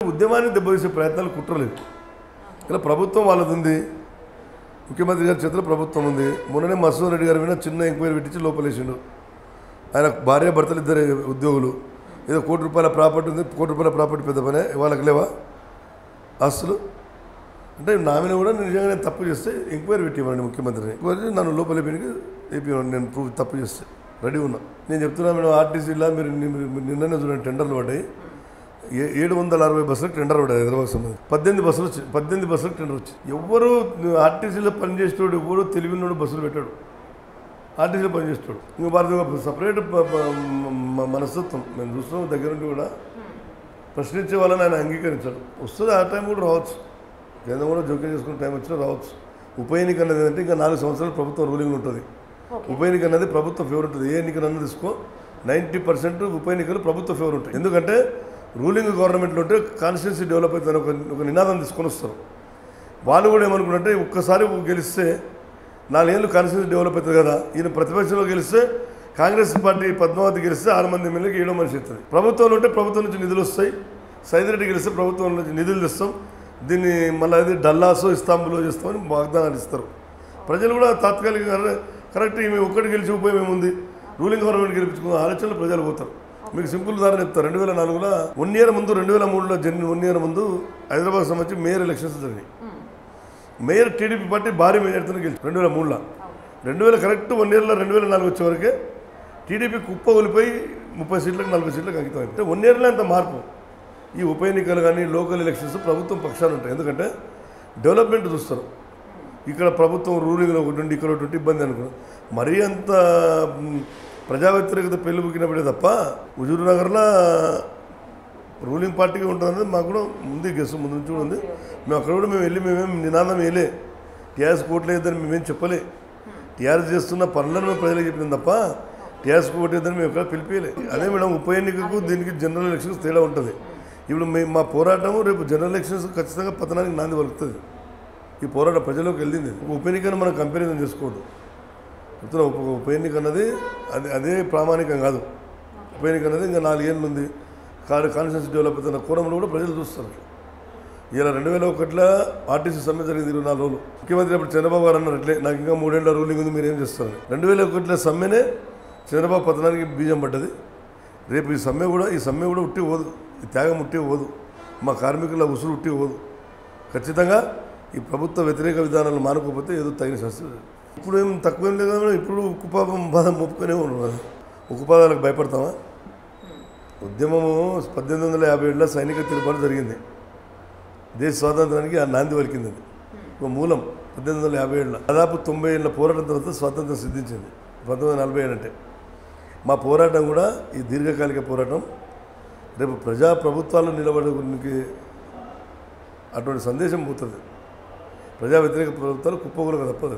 ఉద్యమాన్ని దెబ్బతీసే ప్రయత్నాలు కుట్రలేదు ఇలా ప్రభుత్వం వాళ్ళది ఉంది ముఖ్యమంత్రి గారి చేతిలో ప్రభుత్వం ఉంది మొన్ననే మసూద్ రెడ్డి గారి మీద చిన్న ఎంక్వైరీ పెట్టించి లోపలేసిండు ఆయన భార్య భర్తలు ఇద్దరు ఉద్యోగులు ఏదో కోటి రూపాయల ప్రాపర్టీ ఉంది కోటి రూపాయల ప్రాపర్టీ పెద్ద పనే వాళ్ళకి లేవా ఆస్తులు అంటే నా మీద కూడా నేను నిజంగా నేను తప్పు చేస్తే ఎంక్వైరీ పెట్టివ్వండి ముఖ్యమంత్రిని ఎంక్వైరీ నన్ను లోపల పెరిగి వేపివ్వండి నేను ప్రూవ్ తప్పు చేస్తే రెడీ ఉన్నా నేను చెప్తున్నా మేడం ఆర్టీసీలో మీరు మీరు నిన్ననే చూడండి టెండర్లు పడ్డాయి ఏ- ఏడు వందల అరవై బస్సులకు టెండర్ పడ్డాయి హైదరాబాద్ సంబంధించి పద్దెనిమిది బస్సులు వచ్చి పద్దెనిమిది బస్సులకు టెండర్ వచ్చి ఎవరు ఆర్టీసీలో పనిచేసేవాడు ఎవరు తెలివినోడు బస్సులు పెట్టాడు ఆర్టీసీలో పనిచేస్తాడు ఇంకా వారిది ఒక సపరేట్ ప- ప- మ- మనస్తత్వం మేము చూస్తున్నాం దగ్గర నుండి కూడా ప్రశ్నించే వాళ్ళని ఆయన అంగీకరించాడు వస్తుంది ఆ టైం కూడా రావచ్చు కేంద్రం కూడా జోక్యం చేసుకునే టైం వచ్చినా రావచ్చు ఉప ఎన్నిక అన్నది ఏంటంటే ఇంకా నాలుగు సంవత్సరాలు ప్రభుత్వం రూలింగ్ ఉంటుంది ఉప ఎన్నిక అన్నది ప్రభుత్వ ఫేవర్ ఉంటుంది ఏ ఎన్నికనన్నా తీసుకో నైంటీ పర్సెంట్ ఉప ఎన్నికలు ప్రభుత్వ ఫేవర్ ఉంటాయి ఎందుకంటే రూలింగ్ గవర్నమెంట్లో ఉంటే కాన్స్టిట్యూన్సీ డెవలప్ అవుతుంది ఒక ఒక నినాదం తీసుకొని వస్తారు వాళ్ళు కూడా ఏమనుకుంటే ఒక్కసారి గెలిస్తే నాలుగేళ్ళు కాన్స్టిట్యూన్సీ డెవలప్ అవుతుంది కదా ఈయన ప్రతిపక్షంలో గెలిస్తే కాంగ్రెస్ పార్టీ పద్మావతి గెలిస్తే ఆరు మంది ఎమ్మెల్యేకి ఏడో మనిషి అవుతుంది ప్రభుత్వంలో ఉంటే ప్రభుత్వం నుంచి నిధులు వస్తాయి సైదిరెడ్డి గెలిస్తే ప్రభుత్వం నుంచి నిధులు తెస్తాం దీన్ని మళ్ళీ అది డల్లాసో ఇస్తాంబుల్లో చేస్తామని వాగ్దానాలు ఇస్తారు ప్రజలు కూడా తాత్కాలికంగా "అరే, కరెక్ట్ ఈమె ఒక్కటి గెలిచి ఉపయోగం ఏముంది రూలింగ్ గవర్నమెంట్ గెలిపించుకున్న ఆలోచనలు ప్రజలు పోతారు మీకు సింపుల్ ఉదాహరణ చెప్తారు రెండు వేల నాలుగులో వన్ ఇయర్ ముందు రెండు వేల మూడులో జన్ వన్ ఇయర్ ముందు హైదరాబాద్ సంబంధించి మేయర్ ఎలక్షన్స్ జరిగినాయి మేయర్ టీడీపీ పార్టీ భారీ మెజార్టీతో గెలిచి రెండు వేల మూడులో రెండు వేల కరెక్ట్ వన్ ఇయర్లో రెండు వేల నాలుగు వచ్చే వరకే టీడీపీ కుప్ప ఒలిపోయి ముప్పై సీట్లకు నలభై సీట్లకు అంకితం అంటే వన్ ఇయర్లో అంత మార్పు ఈ ఉప ఎన్నికలు కానీ లోకల్ ఎలక్షన్స్ ప్రభుత్వం పక్షాలు ఉంటాయి ఎందుకంటే డెవలప్మెంట్ చూస్తారు ఇక్కడ ప్రభుత్వం రూలింగ్లో ఒకటి ఉండి ఇక్కడ ఒకటి ఉంటే ఇబ్బంది అనుకున్నాం మరీ అంత మ్, ప్రజా వ్యతిరేకత పెళ్ళిబుకినప్పుడే తప్ప హుజూర్ నగర్లో రూలింగ్ పార్టీగా ఉంటుందనేది మాకు కూడా ఉంది గెస్ ముందు నుంచి కూడా ఉంది మేము అక్కడ కూడా మేము వెళ్ళి మేమేం నినాదం వేయలే టీఆర్ఎస్ కోట్లు వేద్దని మేమేం చెప్పలే టీఆర్ఎస్ చేస్తున్న పనులను మేము ప్రజలకు చెప్పినాం తప్ప టీఆర్ఎస్ కోట్ వేద్దని మేము ఎక్కడ పిలిపియలే అదే మేడం ఉప ఎన్నికకు దీనికి జనరల్ ఎలక్షన్స్ తేడా ఉంటుంది ఇప్పుడు మేము మా పోరాటము రేపు జనరల్ ఎలక్షన్స్ ఖచ్చితంగా పతనానికి నాంది పలుకుతుంది ఈ పోరాటం ప్రజలకు వెళ్ళింది ఒక ఉప ఎన్నికను మనం కంపారిజన్ చేసుకోవద్దు చెప్తున్నా ఉప ఉప ఎన్నిక అన్నది అది అదే ప్రామాణికం కాదు ఉప ఎన్నిక అన్నది ఇంకా నాలుగేళ్ళు ఉంది కాదు కాన్స్టిట్యూన్సీ డెవలప్ అవుతున్న కోణంలో కూడా ప్రజలు చూస్తారు ఇలా రెండు వేల ఒకటిలో ఆర్టీసీ సమ్మె జరిగింది ఇరవై నాలుగు రోజులు ముఖ్యమంత్రి అప్పుడు చంద్రబాబు గారు అన్నారు అట్లే నాకు ఇంకా మూడేళ్ల రూలింగ్ ఉంది మీరు ఏం చేస్తారు రెండు వేల ఒకటిలో సమ్మెనే చంద్రబాబు పతనానికి బీజం పడ్డది రేపు ఈ సమ్మె కూడా ఈ సమ్మె కూడా ఉట్టి పోదు ఈ త్యాగం ఉట్టి పోదు మా కార్మికుల ఉసురు ఉట్టి పోదు ఖచ్చితంగా ఈ ప్రభుత్వ వ్యతిరేక విధానాలు మానుకోకపోతే ఏదో తగిన శాస్త్రం ఇప్పుడు ఏం తక్కువేం లేదు కదా ఇప్పుడు ఉక్కుపాదం బాధం మొప్పుకునే ఉన్నాం ఉక్కుపాదాలకు భయపడతామా ఉద్యమము పద్దెనిమిది వందల యాభై ఏడులో సైనిక తిరుగుబాటు జరిగింది దేశ స్వాతంత్రానికి ఆ నాంది పలికింది అది ఒక మూలం పద్దెనిమిది వందల యాభై ఏడులో దాదాపు తొంభై ఏళ్ళ పోరాటం తర్వాత స్వాతంత్రం సిద్ధించింది పంతొమ్మిది వందల నలభై ఏడు అంటే మా పోరాటం కూడా ఈ దీర్ఘకాలిక పోరాటం రేపు ప్రజా ప్రభుత్వాలు నిలబడడానికి అటువంటి సందేశం పోతుంది ప్రజా వ్యతిరేక ప్రభుత్వాలు కుప్పకూలక తప్పదు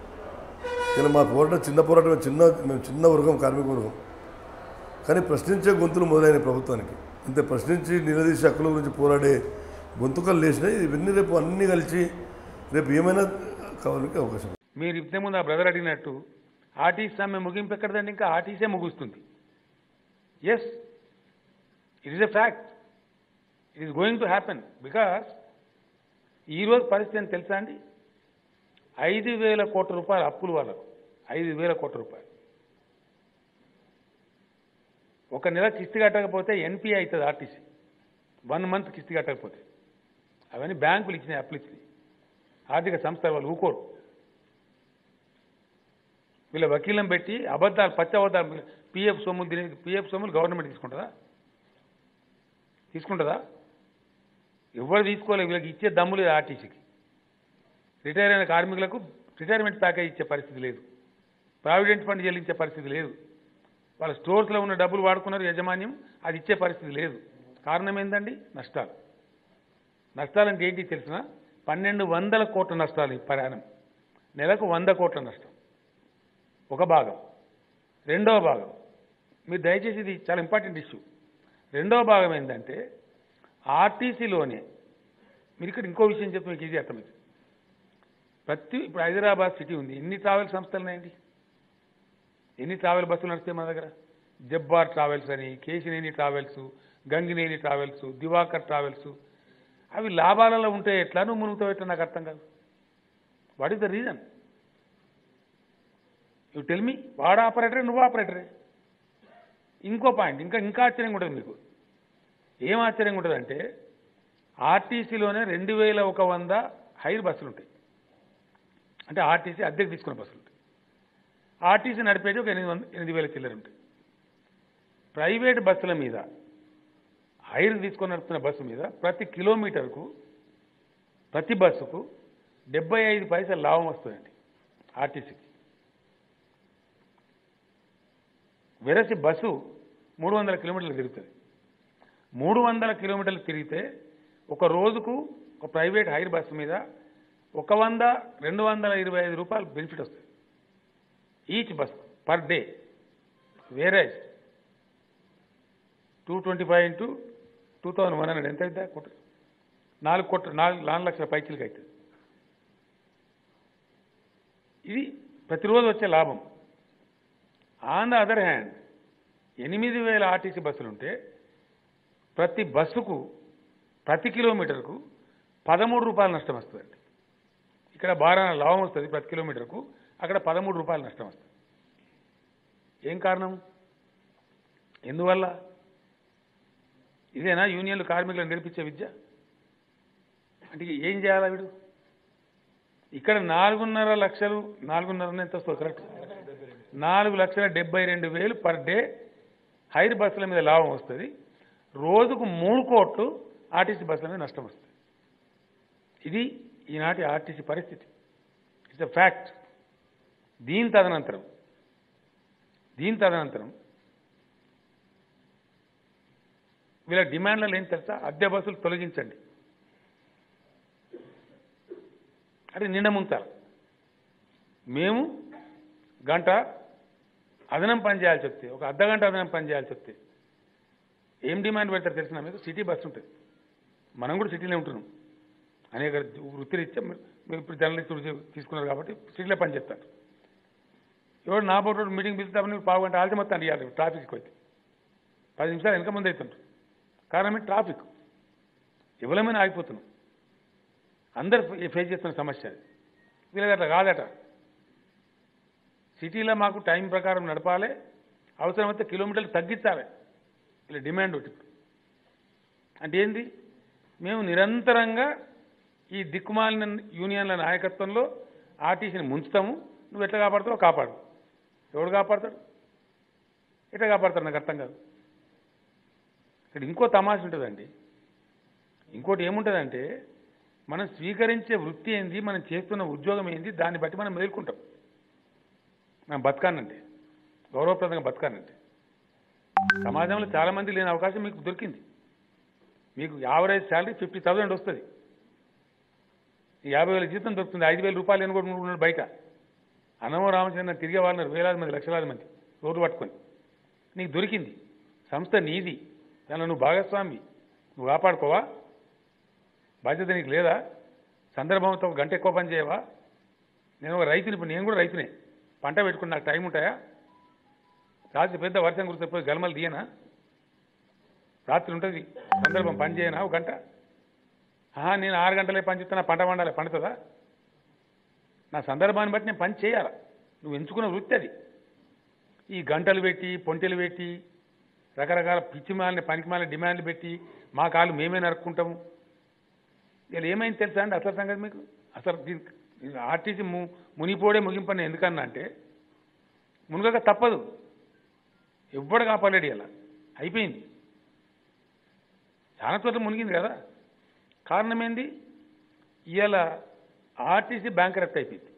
ఇలా మా పోరాటం చిన్న పోరాటం చిన్న మేము చిన్న వర్గం కార్మిక వర్గం కానీ ప్రశ్నించే గొంతులు మొదలైన ప్రభుత్వానికి అంతే ప్రశ్నించి నిలదీసి హక్కుల గురించి పోరాడే గొంతుకలు లేచినాయి ఇవన్నీ రేపు అన్నీ కలిసి రేపు ఏమైనా కావాలని అవకాశం ఉంది. మీరు ఇంతకు ముందు ఆ బ్రదర్ అడిగినట్టు ఆర్టీసీ సమ్మె ముగింపు ఎక్కడదండి ఇంకా ఆర్టీసీ ముగుస్తుంది yes it is a fact it is going to happen because ఈరోజు పరిస్థితి ఏంటి తెలుసా అండి ఐదు వేల కోట్ల రూపాయలు అప్పులు వాళ్ళకు ఐదు వేల కోట్ల రూపాయలు ఒక నెల కిస్తీ కట్టకపోతే ఎన్పిఐ అవుతుంది ఆర్టీసీ వన్ మంత్ కిస్తీ కట్టకపోతే అవన్నీ బ్యాంకులు ఇచ్చినాయి అప్పులు ఇచ్చినాయి ఆర్థిక సంస్థల వాళ్ళు ఊకోరు వీళ్ళ వకీలను పెట్టి అబద్ధాలు పచ్చి అబద్ధాలు పిఎఫ్ సొమ్ములు తినే పిఎఫ్ సొమ్ములు గవర్నమెంట్ తీసుకుంటుందా తీసుకుంటుందా ఎవరు తీసుకోలేదు వీళ్ళకి ఇచ్చే దమ్ము లేదు ఆర్టీసీకి రిటైర్ అయిన కార్మికులకు రిటైర్మెంట్ ప్యాకేజ్ ఇచ్చే పరిస్థితి లేదు ప్రావిడెంట్ ఫండ్ చెల్లించే పరిస్థితి లేదు వాళ్ళ స్టోర్స్లో ఉన్న డబ్బులు వాడుకున్నారు యజమాన్యం అది ఇచ్చే పరిస్థితి లేదు కారణం ఏందండి నష్టాలు నష్టాలంటే ఏంటి తెలిసిన పన్నెండు వందల కోట్ల నష్టాలు ఈ ప్రయాణం నెలకు వంద కోట్ల నష్టం ఒక భాగం రెండవ భాగం మీరు దయచేసి ఇది చాలా ఇంపార్టెంట్ ఇష్యూ రెండవ భాగం ఏంటంటే ఆర్టీసీలోనే మీరు ఇక్కడ ఇంకో విషయం చెప్తే మీకు ఈజీ అర్థమైంది ప్రతి ఇప్పుడు హైదరాబాద్ సిటీ ఉంది ఎన్ని ట్రావెల్ సంస్థలు ఉన్నాయండి ఎన్ని ట్రావెల్ బస్సులు నడుస్తాయి మన దగ్గర జబ్బార్ ట్రావెల్స్ అని Kesineni travels Gangineni travels Diwakar travels అవి లాభాలలో ఉంటే ఎట్లా నువ్వు మునుగుతావు ఎట్లా నాకు అర్థం కాదు what is the reason you tell me వాడు ఆపరేటరే నువ్వు ఆపరేటరే ఇంకో పాయింట్ ఇంకా ఇంకా ఆశ్చర్యంగా ఉంటుంది మీకు ఏం ఆశ్చర్యంగా ఉంటుంది అంటే ఆర్టీసీలోనే రెండు వేల ఒక వంద హైర్ బస్సులు ఉంటాయి అంటే ఆర్టీసీ అద్దెకు తీసుకున్న బస్సులు ఉంటాయి ఆర్టీసీ నడిపేది ఒక ఎనిమిది వంద ఎనిమిది వేల చిల్లర ఉంటాయి ప్రైవేట్ బస్సుల మీద హైర్ తీసుకొని నడుపుతున్న బస్సు మీద ప్రతి కిలోమీటర్కు ప్రతి బస్సుకు డెబ్బై ఐదు పైసలు లాభం వస్తుందండి ఆర్టీసీకి వెరసి బస్సు మూడు వందల కిలోమీటర్లు తిరుగుతుంది మూడు వందల కిలోమీటర్లు తిరిగితే ఒక రోజుకు ఒక ప్రైవేట్ హైర్ బస్సు మీద ఒక వంద రెండు వందల ఇరవై ఐదు రూపాయలు బెనిఫిట్ వస్తుంది ఈచ్ బస్ పర్ డే వేరే two twenty five into two thousand one hundred ఎంత అవుతుంది కోట నాలుగు కోట్ల నాలుగు నాలుగు లక్షల పైచీలకి అవుతుంది ఇది ప్రతిరోజు వచ్చే లాభం ఆన్ ద అదర్ హ్యాండ్ ఎనిమిది వేల ఆర్టీసీ బస్సులు ఉంటే ప్రతి బస్సుకు ప్రతి కిలోమీటర్కు పదమూడు రూపాయలు నష్టం వస్తుందండి ఇక్కడ బారాన లాభం వస్తుంది ప్రతి కిలోమీటర్కు అక్కడ పదమూడు రూపాయలు నష్టం వస్తుంది ఏం కారణం ఎందువల్ల ఇదేనా యూనియన్లు కార్మికులను నేర్పించే విద్య అంటే ఏం చేయాలా వీడు ఇక్కడ నాలుగున్నర లక్షలు నాలుగున్నర ఎంత వస్తుంది కరెక్ట్ నాలుగు లక్షల డెబ్బై రెండు వేలు పర్ డే హైర్ బస్సుల మీద లాభం వస్తుంది రోజుకు మూడు కోట్లు ఆర్టీసీ బస్సుల మీద నష్టం వస్తుంది ఇది ఈనాటి ఆర్టీసీ పరిస్థితి ఇట్స్ అ ఫ్యాక్ట్ దీని తదనంతరం దీని తదనంతరం వీళ్ళ డిమాండ్లలో ఏం తెలుసా అద్దె బస్సులు తొలగించండి అంటే నిండా ముంచాలి మేము గంట అదనం పని చేయాల్సి వస్తే ఒక అర్ధ గంట అదనం పని చేయాల్సి వస్తే ఏం డిమాండ్ పెడతారు తెలిసిన మీకు సిటీ బస్సు ఉంటుంది మనం కూడా సిటీలో ఉంటున్నాం అనేక వృత్తిరీత్యా మీరు మీరు ఇప్పుడు జర్నలిస్ట్ వృత్తి తీసుకున్నారు కాబట్టి సిటీలో పని చేస్తారు ఎవరు నా పోటీ మీటింగ్ పిలుస్తామని మీరు పావు గంట ఆల్చి మొత్తం ఇవ్వాలి ట్రాఫిక్ అయితే పది నిమిషాలు వెనక ముందు అవుతుంటారు కారణం ఏంటి ట్రాఫిక్ ఎవరమైనా ఆగిపోతున్నాం అందరు ఫేస్ చేస్తున్న సమస్య అది వీళ్ళకి అట్లా కాదట సిటీలో మాకు టైం ప్రకారం నడపాలి అవసరమైతే కిలోమీటర్లు తగ్గించాలి ఇలా డిమాండ్ ఒకటి అంటే ఏంది మేము నిరంతరంగా ఈ దిక్కుమాలిన యూనియన్ల నాయకత్వంలో ఆర్టీసీని ముంచుతాము నువ్వు ఎట్లా కాపాడుతావో కాపాడు ఎవడు కాపాడతాడు ఎట్లా కాపాడతాడు నాకు అర్థం కాదు ఇక్కడ ఇంకో తమాష ఉంటుందండి ఇంకోటి ఏముంటుందంటే మనం స్వీకరించే వృత్తి ఏంది మనం చేస్తున్న ఉద్యోగం ఏంది దాన్ని బట్టి మనం మేల్కుంటాం మనం బతకానంటే గౌరవప్రదంగా బతకానంటే సమాజంలో చాలా మంది లేని అవకాశం మీకు దొరికింది మీకు యావరేజ్ శాలరీ ఫిఫ్టీ థౌసండ్ వస్తుంది ఈ యాభై వేల జీతం దొరుకుతుంది ఐదు వేల రూపాయలు అని కూడా ఉన్నాడు బయట అన్నమో రామచంద్ర తిరిగే వాళ్ళని వేలాది మంది లక్షలాది మంది రోడ్డు పట్టుకొని నీకు దొరికింది సంస్థ నీది దానిలో నువ్వు భాగస్వామి నువ్వు కాపాడుకోవా బాధ్యత నీకు లేదా సందర్భంతో ఒక గంట ఎక్కువ పని చేయవా నేను ఒక రైతుని ఇప్పుడు నేను కూడా రైతునే పంట పెట్టుకుని నాకు టైం ఉంటాయా రాత్రి పెద్ద వర్షం కురిస్తే పోయి గలమలు తీయనా రాత్రి ఉంటుంది సందర్భం పని చేయనా ఒక గంట ఆహా నేను ఆరు గంటలే పని చేస్తున్నా పంట పండాలి పండుతుందా నా సందర్భాన్ని బట్టి నేను పని చేయాలా నువ్వు ఎంచుకున్న వృత్తి అది ఈ గంటలు పెట్టి పొంటెలు పెట్టి రకరకాల పిచ్చిమాలని పనికిమాలని డిమాండ్లు పెట్టి మా కాళ్ళు మేమే నరుక్కుంటాము ఇలా ఏమైంది తెలుసా అండి అసలు సంగతి మీకు అసలు దీనికి ఆర్టీసీ ము మునిపోడే ముగింపని ఎందుకన్నా అంటే మునగక తప్పదు ఎవ్వడు కాపాలేడు ఇలా అయిపోయింది చాలా చోట్ల మునిగింది కదా కారణం ఏంది ఇవాళ ఆర్టీసీ బ్యాంక్ రఫ్ట్ అయిపోయింది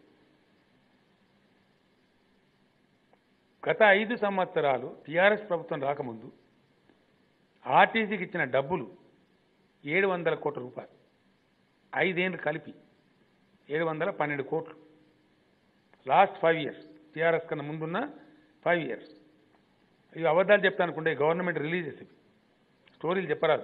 గత ఐదు సంవత్సరాలు టీఆర్ఎస్ ప్రభుత్వం రాకముందు ఆర్టీసీకి ఇచ్చిన డబ్బులు ఏడు వందల కోట్ల రూపాయలు ఐదేళ్ళు కలిపి ఏడు వందల పన్నెండు కోట్లు లాస్ట్ ఫైవ్ ఇయర్స్ టీఆర్ఎస్ కన్నా ముందున్న ఫైవ్ ఇయర్స్ ఇవి అబద్ధాలు చెప్తాను అనుకుంటే గవర్నమెంట్ రిలీజ్ చేసి స్టోరీలు చెప్పరాదు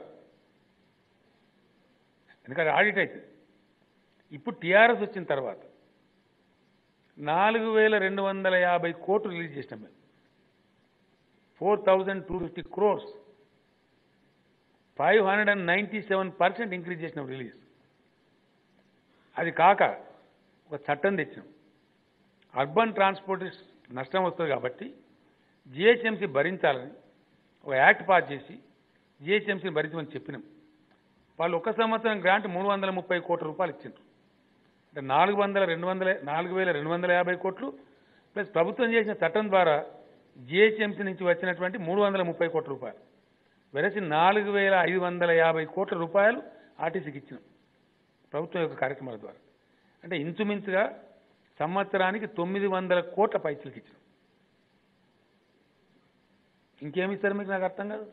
ఎందుకంటే ఆడిట్ అవుతుంది ఇప్పుడు టీఆర్ఎస్ వచ్చిన తర్వాత నాలుగు వేల రెండు వందల యాభై కోట్లు రిలీజ్ చేసినాం మేము four thousand two fifty crores five hundred and ninety seven percent increase చేసినాం రిలీజ్ అది కాక ఒక చట్టం తెచ్చినాం అర్బన్ ట్రాన్స్పోర్ట్ నష్టం వస్తుంది కాబట్టి జిహెచ్ఎంసీ భరించాలని ఒక యాక్ట్ పాస్ చేసి జిహెచ్ఎంసీని భరించమని చెప్పినాం వాళ్ళు ఒక సంవత్సరం గ్రాంట్ మూడు వందల ముప్పై కోట్ల రూపాయలు ఇచ్చిండ్రు అంటే నాలుగు వందల రెండు వందల నాలుగు వేల రెండు వందల యాభై కోట్లు ప్లస్ ప్రభుత్వం చేసిన చట్టం ద్వారా జిహెచ్ఎంసీ నుంచి వచ్చినటువంటి మూడు వందల ముప్పై కోట్ల రూపాయలు వెరసి నాలుగు వేల ఐదు వందల యాభై కోట్ల రూపాయలు ఆర్టీసీకి ఇచ్చినాం ప్రభుత్వం యొక్క కార్యక్రమాల ద్వారా అంటే ఇంచుమించుగా సంవత్సరానికి తొమ్మిది వందల కోట్ల పైసలకి ఇచ్చినాం ఇంకేమి ఇస్తారు మీకు నాకు అర్థం కాదు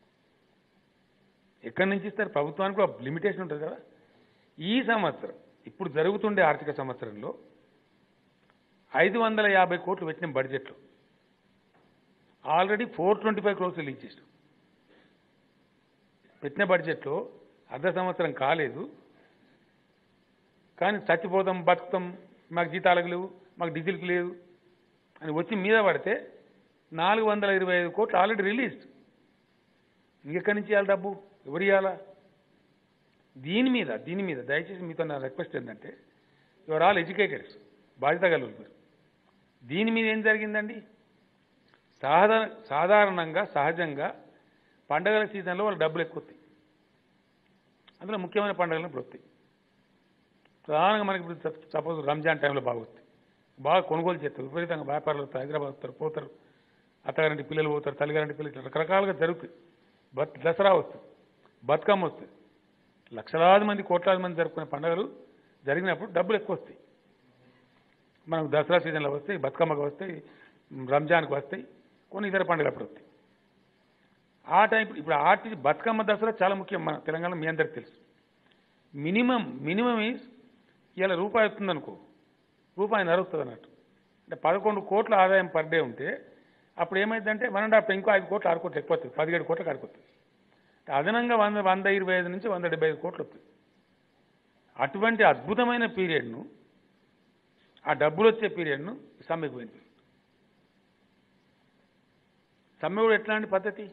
ఎక్కడి నుంచి ఇస్తారు ప్రభుత్వానికి ఒక లిమిటేషన్ ఉంటుంది కదా ఈ సంవత్సరం ఇప్పుడు జరుగుతుండే ఆర్థిక సంవత్సరంలో ఐదు వందల యాభై కోట్లు పెట్టిన బడ్జెట్లో already four twenty five crores release చేసినాం పెట్టిన బడ్జెట్లో అర్ధ సంవత్సరం కాలేదు కానీ చచ్చిపోతాం బతుకుతాం మాకు జీతాలకు లేవు మాకు డీజిల్కి లేదు అని వచ్చి మీద పడితే నాలుగు వందల ఇరవై ఐదు కోట్లు ఆల్రెడీ రిలీజ్డ్ ఇంకెక్కడి నుంచి ఇవ్వాలి డబ్బు ఎవరు ఇవ్వాలా దీని మీద దీని మీద దయచేసి మీతో నా రిక్వెస్ట్ ఏంటంటే యువర్ ఆల్ ఎడ్యుకేటెడ్స్ బాధ్యత గలరు మీరు దీని మీద ఏం జరిగిందండి సాధారణ సాధారణంగా సహజంగా పండగల సీజన్లో వాళ్ళు డబ్బులు ఎక్కువ వస్తాయి అందులో ముఖ్యమైన పండుగలు ఇప్పుడు వస్తాయి ప్రధానంగా మనకి ఇప్పుడు సపోజ్ రంజాన్ టైంలో బాగా వస్తాయి బాగా కొనుగోలు చేస్తారు విపరీతంగా వ్యాపారాలు వస్తారు హైదరాబాద్ వస్తారు పోతారు అత్తగారింటి పిల్లలు పోతారు తల్లిగారింటి పిల్లలు ఇట్లా రకరకాలుగా జరుగుతాయి బత్ దసరా వస్తుంది బతుకమ్మ వస్తుంది లక్షలాది మంది కోట్లాది మంది జరుపుకునే పండుగలు జరిగినప్పుడు డబ్బులు ఎక్కువ వస్తాయి మనకు దసరా సీజన్లో వస్తాయి బతుకమ్మకు వస్తాయి రంజాన్కి వస్తాయి కొన్ని ఇతర పండుగలు అప్పుడు వస్తాయి ఆ టైం ఇప్పుడు ఆర్టీ బతుకమ్మ దసరా చాలా ముఖ్యం మన తెలంగాణ మీ అందరికి తెలుసు మినిమం మినిమం ఈజ్ ఇలా రూపాయి వస్తుంది అనుకో రూపాయి నరుస్తుంది అన్నట్టు అంటే పదకొండు కోట్ల ఆదాయం పర్ డే ఉంటే అప్పుడు ఏమైందంటే వన్ అండ్ హాఫ్ ఇంకో ఐదు కోట్లు ఆరు కోట్లు ఎక్కువ వస్తుంది పదిహేడు కోట్లకు ఆడుకొస్తుంది అదనంగా వంద వంద ఇరవై ఐదు నుంచి వంద డెబ్బై ఐదు కోట్లు వస్తుంది అటువంటి అద్భుతమైన పీరియడ్ను ఆ డబ్బులు వచ్చే పీరియడ్ను సమ్మెకు పోయింది సమ్మె కూడా ఎట్లాంటి పద్ధతి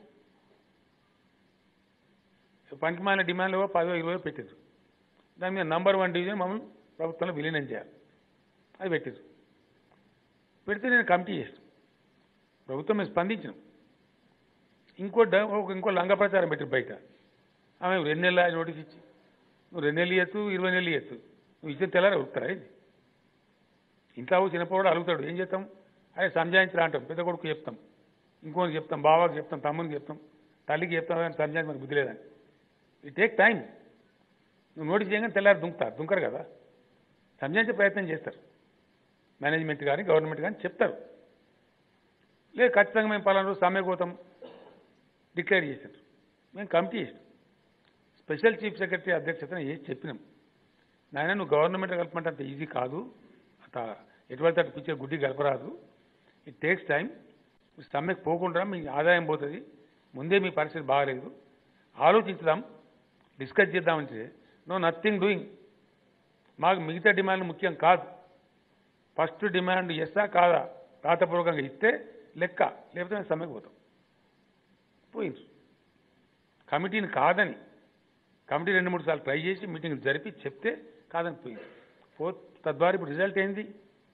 పనికిమాలిన డిమాండ్లు పదో ఇరవై పెట్టారు దాని మీద నంబర్ వన్ డివిజన్ మమ్మల్ని ప్రభుత్వంలో విలీనం చేయాలి అది పెట్టారు పెడితే నేను కమిటీ చేసాను ప్రభుత్వం మేము స్పందించినాం ఇంకో డ- ఒక ఇంకో లంగ ప్రచారం పెట్టారు బయట ఆమె రెండు నెలల నోటీస్ ఇచ్చి నువ్వు రెండు నెలలు ఇవ్వచ్చు ఇరవై నెలలు ఇవ్వచ్చు నువ్వు ఇచ్చిన తెల్లారి ఉడుతారా ఇది ఇంట్లో చిన్నపోవాడు అడుగుతాడు ఏం చేస్తాం అదే సంజాయించరా అంటాం పెద్ద కొడుకు చెప్తాం ఇంకోనికి చెప్తాం బావాకి చెప్తాం తమ్మునికి చెప్తాం తల్లికి చెప్తాం కానీ సంజాయించి మనకు బుద్ధి లేదని ఇట్ టేక్ టైం నువ్వు నోటీస్ చేయగానే తెల్లారి దుంకుతారు దుంకరు కదా సంజాయించే ప్రయత్నం చేస్తారు మేనేజ్మెంట్ కానీ గవర్నమెంట్ కానీ చెప్తారు లేదు ఖచ్చితంగా మేము పలానా రోజు సమ్మె పోతాం డిక్లేర్ చేశారు మేము కమిటీ చేసాం స్పెషల్ చీఫ్ సెక్రటరీ అధ్యక్షతన చేసి చెప్పినాం నాయన నువ్వు గవర్నమెంట్ కలపమంటే అంత ఈజీ కాదు అంత ఎటువంటి అటు పిచ్చే గుడ్డి గడపరాదు ఇట్ టేక్స్ టైం సమ్మెకు పోకుండా మీ ఆదాయం పోతుంది ముందే మీ పరిస్థితి బాగాలేదు ఆలోచించుదాం డిస్కస్ చేద్దామంటే నో నథింగ్ డూయింగ్ మాకు మిగతా డిమాండ్ ముఖ్యం కాదు ఫస్ట్ డిమాండ్ ఎస్సా కాదా రాతపూర్వకంగా ఇస్తే లెక్క లేకపోతే మేము సమ్మెకు పోతాం పోయింది కమిటీని కాదని కమిటీ రెండు మూడు సార్లు ట్రై చేసి మీటింగ్ జరిపి చెప్తే కాదని పోయింది పో తద్వారా ఇప్పుడు రిజల్ట్ ఏంది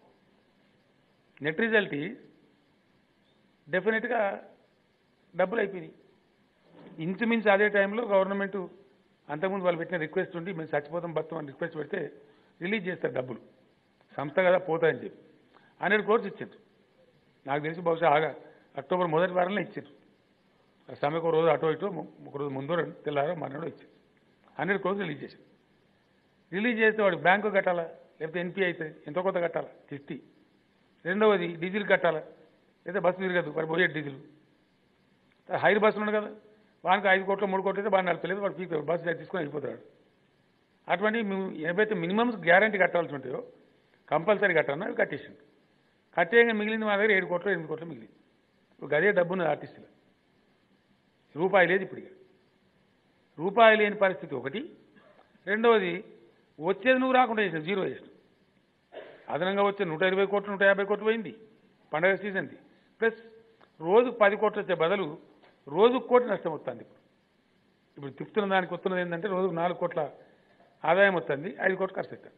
నెట్ రిజల్ట్ డెఫినెట్గా డబ్బులు అయిపోయినాయి ఇంచుమించు అదే టైంలో గవర్నమెంట్ అంతకుముందు వాళ్ళు పెట్టిన రిక్వెస్ట్ ఉండి మేము చచ్చిపోతాం బతాం అని రిక్వెస్ట్ పెడితే రిలీజ్ చేస్తారు డబ్బులు సంస్థ కదా పోతాయని చెప్పి హండ్రెడ్ కోర్స్ ఇచ్చారు నాకు తెలిసి బహుశా ఆగా అక్టోబర్ మొదటి వారంలో ఇచ్చారు ఆ సమ్మెకు ఒక రోజు అటో ఇటో ఒక రోజు ముందు రెండు తెల్లారో మర్నాడో ఇచ్చారు హండ్రెడ్ కోర్స్ రిలీజ్ చేశారు రిలీజ్ చేస్తే వాడు బ్యాంకు కట్టాలా లేకపోతే ఎన్పీ అవుతుంది ఎంతో కొంత కట్టాలా కిస్టీ రెండవది డీజిల్ కట్టాలా లేదా బస్సు తిరగదు వాడు పోయే డీజిల్ హైర్ బస్సు ఉన్నాడు కదా వానికి ఐదు కోట్లు మూడు కోట్లు అయితే బాగా నడపలేదు వాడు పీక్ బస్సు తీసుకొని వెళ్ళిపోతాడు అటువంటి మేము ఏవైతే మినిమమ్స్ గ్యారంటీ కట్టాల్సి ఉంటాయో కంపల్సరీ కట్టాలన్నా అవి కట్టేసిండు కట్టేయంగా మిగిలింది మా దగ్గర ఏడు కోట్లు ఎనిమిది కోట్లు మిగిలింది ఇప్పుడు అదే డబ్బును ఆర్టిస్టులు రూపాయి లేదు ఇప్పుడు ఇక రూపాయి లేని పరిస్థితి ఒకటి రెండవది వచ్చేది నువ్వు రాకుండా చేసావు జీరో చేసినావు అదనంగా వచ్చే నూట ఇరవై కోట్లు నూట యాభై కోట్లు పోయింది పండగ సీజన్ది ప్లస్ రోజుకు పది కోట్లు వచ్చే బదులు రోజుకు కోటి నష్టం వస్తుంది ఇప్పుడు ఇప్పుడు తిప్పుతున్న దానికి వస్తున్నది ఏంటంటే రోజుకు నాలుగు కోట్ల ఆదాయం వస్తుంది ఐదు కోట్లు ఖర్చు అవుతుంది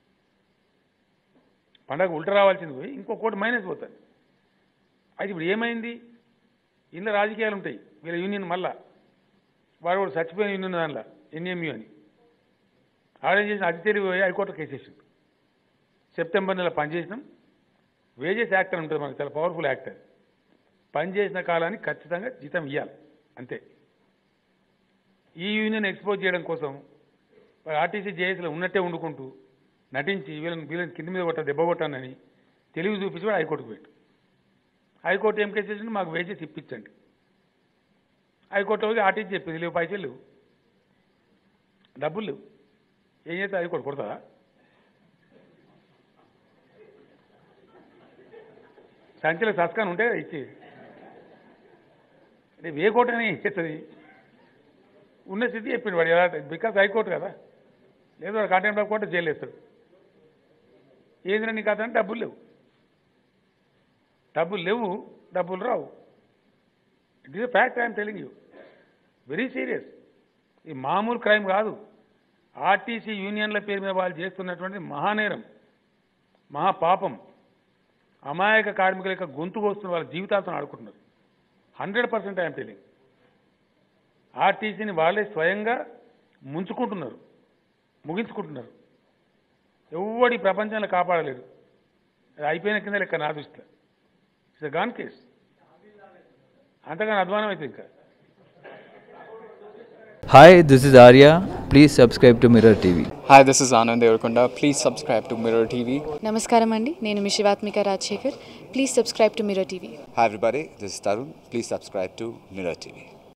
పండగ ఉల్ట రావాల్సింది పోయి ఇంకో కోటి మైనస్ పోతుంది అయితే ఇప్పుడు ఏమైంది ఇందులో రాజకీయాలు ఉంటాయి వీళ్ళ యూనియన్ మళ్ళా వాడు కూడా చచ్చిపోయిన యూనియన్ దానిలో ఎన్ఎంయూ అని ఆడేం చేసిన అతి తెలివి పోయి హైకోర్టు కేసేసిండు సెప్టెంబర్ నెల పనిచేసినాం వేజెస్ యాక్ట్ అని ఉంటుంది మనకు చాలా పవర్ఫుల్ యాక్ట్ అది పనిచేసిన కాలానికి ఖచ్చితంగా జీతం ఇవ్వాలి అంతే ఈ యూనియన్ ఎక్స్పోజ్ చేయడం కోసం ఆర్టీసీ జేఏసీలో ఉన్నట్టే వండుకుంటూ నటించి వీళ్ళని వీళ్ళని కింద మీద కొట్ట దెబ్బ కొట్టానని తెలివి చూపించి వాడు హైకోర్టుకు పెట్టు హైకోర్టు ఏం కేసు చేసింది మాకు వేజెస్ ఇప్పించండి హైకోర్టు పోయి ఆర్టీసీ చెప్పింది లేవు పైసలు లేవు డబ్బులు లేవు ఏం చేస్తే హైకోర్టు కొడతారా సంచల సస్కాన్ ఉంటే కదా ఇచ్చి అంటే ఏ కోర్టు అని ఇచ్చేస్తుంది ఉన్న స్థితి చెప్పిండు వాడు ఎలా బికాస్ హైకోర్టు కదా లేదు వాడు కంటెంప్ట్ ఆఫ్ కోర్టు జైలు వేస్తాడు ఏందిరా నీకు అతను డబ్బులు లేవు డబ్బులు లేవు డబ్బులు రావు it is fact I'm telling you very serious ఈ మామూలు క్రైమ్ కాదు ఆర్టీసీ యూనియన్ల పేరు మీద వాళ్ళు చేస్తున్నటువంటి మహానేరం మహాపాపం అమాయక కార్మికుల యొక్క గొంతు కోస్తున్న వాళ్ళ జీవితాలతో ఆడుకుంటున్నారు హండ్రెడ్ పర్సెంట్ ఐఎమ్ టెలింగ్ ఆర్టీసీని వాళ్ళే స్వయంగా ముంచుకుంటున్నారు ముగించుకుంటున్నారు ఎవడి ప్రపంచంలో కాపాడలేడు అది అయిపోయిన కింద లెక్క నా దృష్టిలో ఇట్స్ గాన్ కేస్ అంతగానో అధ్వానం అయితే ఇంకా Hi, this is Arya. Please subscribe to Mirror TV. Hi, this is Anand Devarakonda. Please subscribe to Mirror TV. నమస్కారం అండి నేను మీ Shivathmika Rajasekhar please subscribe to Mirror TV Hi everybody, this is Tarun. Please subscribe to Mirror TV.